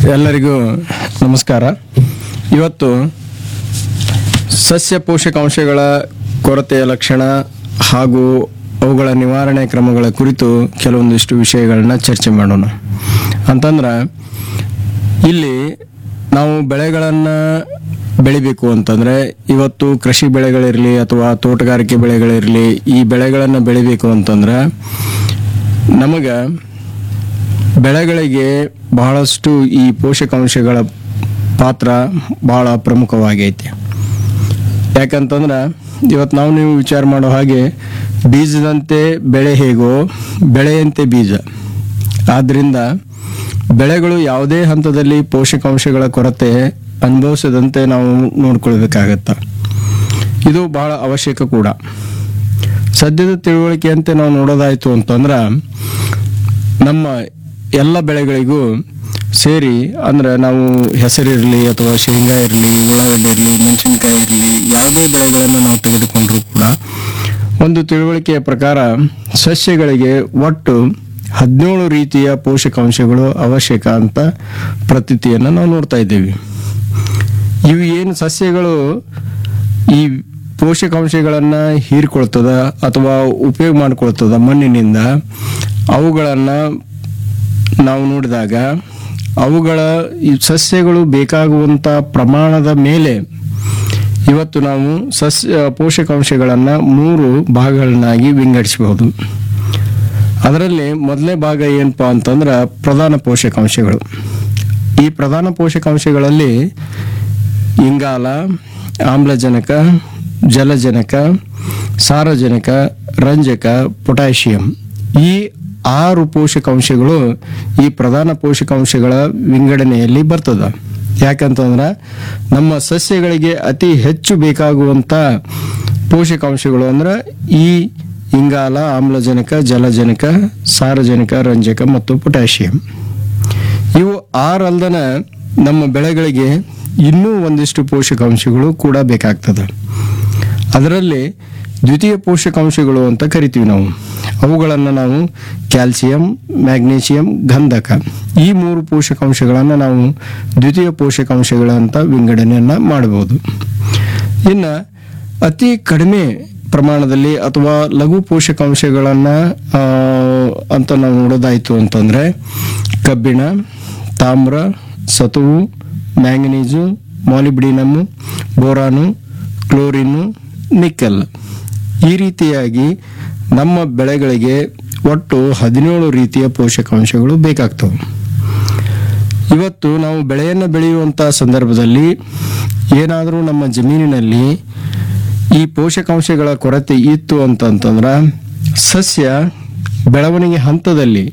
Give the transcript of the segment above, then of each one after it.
ಎಲ್ಲರಿಗೂ ನಮಸ್ಕಾರ ಇವತ್ತು ಸಸ್ಯ ಪೋಷಕಾಂಶಗಳ ಕೊರತೆಯ ಲಕ್ಷಣ ಹಾಗೂ ಅವುಗಳ ನಿವಾರಣೆ ಕ್ರಮಗಳ ಕುರಿತು ಕೆಲವೊಂದಿಷ್ಟು ವಿಷಯಗಳನ್ನ ಚರ್ಚೆ ಮಾಡೋಣ ಅಂತಂದ್ರೆ ಇಲ್ಲಿ ನಾವು ಬೆಳೆಗಳನ್ನು ಬೆಳಿಬೇಕು ಅಂತಂದರೆ ಇವತ್ತು ಕೃಷಿ ಬೆಳೆಗಳಿರಲಿ ಅಥವಾ ತೋಟಗಾರಿಕೆ ಬೆಳೆಗಳಿರಲಿ ಈ ಬೆಳೆಗಳನ್ನು ಬೆಳಿಬೇಕು ಅಂತಂದ್ರೆ ನಮಗೆ ಬೆಳೆಗಳಿಗೆ ಬಹಳಷ್ಟು ಈ ಪೋಷಕಾಂಶಗಳ ಪಾತ್ರ ಬಹಳ ಪ್ರಮುಖವಾಗೈತಿ ಯಾಕಂತಂದ್ರೆ ಇವತ್ತು ನಾವು ನೀವು ವಿಚಾರ ಮಾಡೋ ಹಾಗೆ ಬೀಜದಂತೆ ಬೆಳೆ ಹೇಗೋ ಬೆಳೆಯಂತೆ ಬೀಜ ಆದ್ದರಿಂದ ಬೆಳೆಗಳು ಯಾವುದೇ ಹಂತದಲ್ಲಿ ಪೋಷಕಾಂಶಗಳ ಕೊರತೆ ಅನುಭವಿಸದಂತೆ ನಾವು ನೋಡ್ಕೊಳ್ಬೇಕಾಗತ್ತೆ ಇದು ಬಹಳ ಅವಶ್ಯಕ ಕೂಡ ಸದ್ಯದ ತಿಳುವಳಿಕೆಯಂತೆ ನಾವು ನೋಡೋದಾಯ್ತು ಅಂತಂದ್ರೆ ನಮ್ಮ ಎಲ್ಲ ಬೆಳೆಗಳಿಗೂ ಸೇರಿ ಅಂದ್ರೆ ನಾವು ಹೆಸರಿರಲಿ ಅಥವಾ ಶೇಂಗಾ ಇರಲಿ ಉಳ್ಳಾಗಡ್ಡಿ ಇರಲಿ ಮೆಣಸಿನಕಾಯಿ ಇರಲಿ ಯಾವುದೇ ಬೆಳೆಗಳನ್ನು ನಾವು ತೆಗೆದುಕೊಂಡ್ರೂ ಕೂಡ ಒಂದು ತಿಳುವಳಿಕೆಯ ಪ್ರಕಾರ ಸಸ್ಯಗಳಿಗೆ ಒಟ್ಟು ಹದಿನೇಳು ರೀತಿಯ ಪೋಷಕಾಂಶಗಳು ಅವಶ್ಯಕ ಅಂತ ಪ್ರತೀತಿಯನ್ನು ನಾವು ನೋಡ್ತಾ ಇದ್ದೀವಿ ಇವು ಏನು ಸಸ್ಯಗಳು ಈ ಪೋಷಕಾಂಶಗಳನ್ನು ಹೀರ್ಕೊಳ್ತದ ಅಥವಾ ಉಪಯೋಗ ಮಾಡ್ಕೊಳ್ತದ ಮಣ್ಣಿನಿಂದ ಅವುಗಳನ್ನು ನಾವು ನೋಡಿದಾಗ ಅವುಗಳ ಈ ಸಸ್ಯಗಳು ಬೇಕಾಗುವಂಥ ಪ್ರಮಾಣದ ಮೇಲೆ ಇವತ್ತು ನಾವು ಸಸ್ಯ ಪೋಷಕಾಂಶಗಳನ್ನು ಮೂರು ಭಾಗಗಳನ್ನಾಗಿ ವಿಂಗಡಿಸಬಹುದು ಅದರಲ್ಲಿ ಮೊದಲನೇ ಭಾಗ ಏನಪ್ಪಾ ಅಂತಂದ್ರೆ ಪ್ರಧಾನ ಪೋಷಕಾಂಶಗಳು ಈ ಪ್ರಧಾನ ಪೋಷಕಾಂಶಗಳಲ್ಲಿ ಇಂಗಾಲ ಆಮ್ಲಜನಕ ಜಲಜನಕ ಸಾರಜನಕ ರಂಜಕ ಪೊಟ್ಯಾಷಿಯಂ ಈ ಆರು ಪೋಷಕಾಂಶಗಳು ಈ ಪ್ರಧಾನ ಪೋಷಕಾಂಶಗಳ ವಿಂಗಡಣೆಯಲ್ಲಿ ಬರ್ತದ ಯಾಕಂತಂದ್ರೆ ನಮ್ಮ ಸಸ್ಯಗಳಿಗೆ ಅತಿ ಹೆಚ್ಚು ಬೇಕಾಗುವಂಥ ಪೋಷಕಾಂಶಗಳು ಅಂದ್ರೆ ಈ ಇಂಗಾಲ ಆಮ್ಲಜನಕ ಜಲಜನಕ ಸಾರಜನಕ ರಂಜಕ ಮತ್ತು ಪೊಟ್ಯಾಷಿಯಂ ಇವು ಆರಲ್ದನ ನಮ್ಮ ಬೆಳೆಗಳಿಗೆ ಇನ್ನೂ ಒಂದಿಷ್ಟು ಪೋಷಕಾಂಶಗಳು ಕೂಡ ಬೇಕಾಗ್ತದೆ ಅದರಲ್ಲಿ ದ್ವಿತೀಯ ಪೋಷಕಾಂಶಗಳು ಅಂತ ಕರಿತೀವಿ ನಾವು ಅವುಗಳನ್ನು ನಾವು ಕ್ಯಾಲ್ಸಿಯಂ ಮ್ಯಾಗ್ನೀಷಿಯಂ ಗಂಧಕ ಈ ಮೂರು ಪೋಷಕಾಂಶಗಳನ್ನು ನಾವು ದ್ವಿತೀಯ ಪೋಷಕಾಂಶಗಳಂತ ವಿಂಗಡಣೆಯನ್ನು ಮಾಡಬಹುದು ಇನ್ನು ಅತಿ ಕಡಿಮೆ ಪ್ರಮಾಣದಲ್ಲಿ ಅಥವಾ ಲಘು ಪೋಷಕಾಂಶಗಳನ್ನು ಅಂತ ನಾವು ನೋಡೋದಾಯಿತು ಅಂತಂದರೆ ಕಬ್ಬಿಣ ತಾಮ್ರ ಸತುವು manganese molybdenum boron chlorine nickel ಈ ರೀತಿಯಾಗಿ ನಮ್ಮ ಬೆಳೆಗಳಿಗೆ ಒಟ್ಟು ಹದಿನೇಳು ರೀತಿಯ ಪೋಷಕಾಂಶಗಳು ಬೇಕಾಗ್ತವೆ ಇವತ್ತು ನಾವು ಬೆಳೆಯನ್ನು ಬೆಳೆಯುವಂಥ ಸಂದರ್ಭದಲ್ಲಿ ಏನಾದರೂ ನಮ್ಮ ಜಮೀನಿನಲ್ಲಿ ಈ ಪೋಷಕಾಂಶಗಳ ಕೊರತೆ ಇತ್ತು ಅಂತಂತಂದ್ರೆ ಸಸ್ಯ ಬೆಳವಣಿಗೆ ಹಂತದಲ್ಲಿ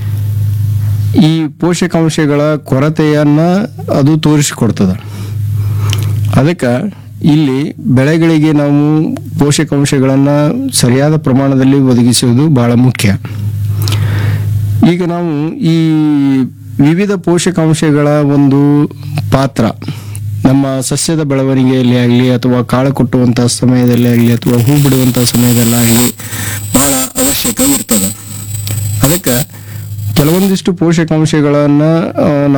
ಈ ಪೋಷಕಾಂಶಗಳ ಕೊರತೆಯನ್ನು ಅದು ತೋರಿಸಿಕೊಡ್ತದೆ ಅದಕ್ಕೆ ಇಲ್ಲಿ ಬೆಳೆಗಳಿಗೆ ನಾವು ಪೋಷಕಾಂಶಗಳನ್ನು ಸರಿಯಾದ ಪ್ರಮಾಣದಲ್ಲಿ ಒದಗಿಸುವುದು ಬಹಳ ಮುಖ್ಯ ಈಗ ನಾವು ಈ ವಿವಿಧ ಪೋಷಕಾಂಶಗಳ ಒಂದು ಪಾತ್ರ ನಮ್ಮ ಸಸ್ಯದ ಬೆಳವಣಿಗೆಯಲ್ಲಿ ಆಗಲಿ ಅಥವಾ ಕಾಳು ಕೊಟ್ಟುವಂಥ ಸಮಯದಲ್ಲಿ ಆಗಲಿ ಅಥವಾ ಹೂ ಬಿಡುವಂಥ ಸಮಯದಲ್ಲಾಗಲಿ ಬಹಳ ಅವಶ್ಯಕ ಇರ್ತದೆ ಅದಕ್ಕೆ ಕೆಲವೊಂದಿಷ್ಟು ಪೋಷಕಾಂಶಗಳನ್ನು